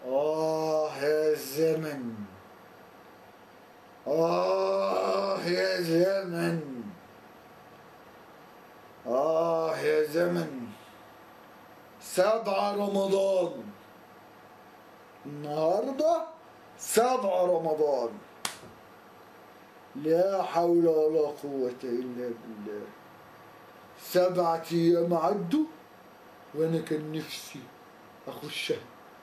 آه يا الزمن آه يا زمن آه يا زمن سبعة رمضان النهاردة سبعة رمضان لا حول ولا قوة إلا بالله سبعة أيام عدوا وأنا كان نفسي أخشها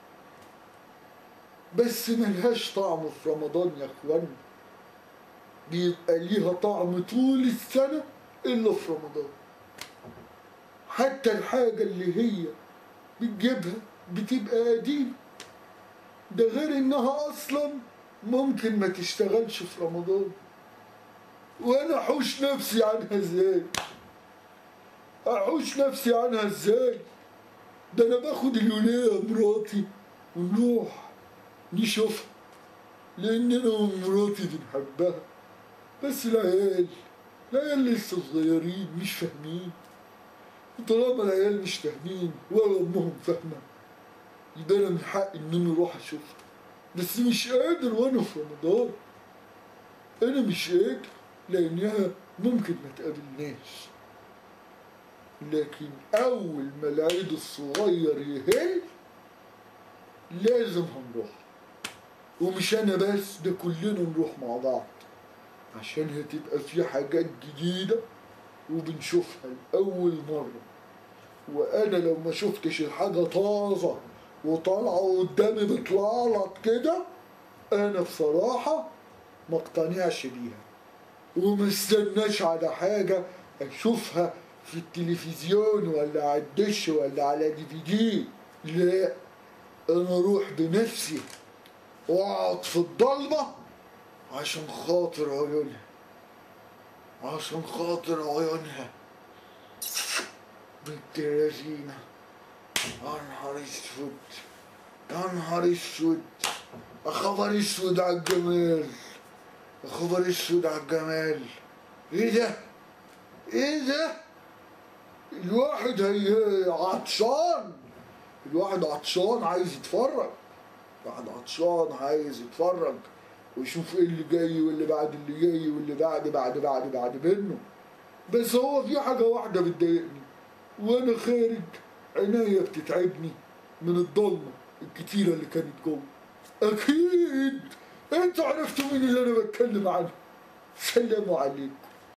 بس ملهاش طعم في رمضان يا اخوان بيبقى ليها طعم طول السنة إلا في رمضان حتى الحاجة اللي هي بتجيبها بتبقى قديمة ده غير إنها أصلا ممكن ما تشتغلش في رمضان وأنا أحوش نفسي عنها إزاي أحوش نفسي عنها إزاي ده أنا باخد الولية مراتي ونروح نشوفها لأن أنا ومراتي بنحبها بس العيال العيال لسه صغيرين مش فاهمين وطالما العيال مش فاهمين ولا أمهم فاهمة يبقى أنا من حقي إن أنا أروح أشوفها بس مش قادر وأنا في رمضان أنا مش قادر لأنها ممكن ما تقابلناش لكن أول ما العيد الصغير يهل لازم هنروح ومش انا بس ده كلنا نروح مع بعض عشان هتبقى في حاجات جديدة وبنشوفها لأول مرة وأنا لو ما شفتش الحاجة طازة وطالعة قدامي بتلعلط كده أنا بصراحة ما اقتنعش بيها وما استناش على حاجة أشوفها في التلفزيون ولا على الدش ولا على دي في دي لا أنا أروح بنفسي واقعد في الضلمة عشان خاطر عيونها عشان خاطر عيونها بنت لذينة يا نهار اسود يا نهار اسود يا خبر اسود على الجمال يا خبر اسود على الجمال ايه ده ايه ده الواحد هي عطشان الواحد عطشان عايز يتفرج واحد عطشان عايز يتفرج ويشوف ايه اللي جاي واللي بعد اللي جاي واللي بعد بعد بعد بعد منه بس هو في حاجة واحدة بتضايقني وانا خارج عينيا بتتعبني من الضلمة الكتيرة اللي كانت جوه اكيد انتوا عرفتوا مين اللي انا بتكلم عنه سلام عليكم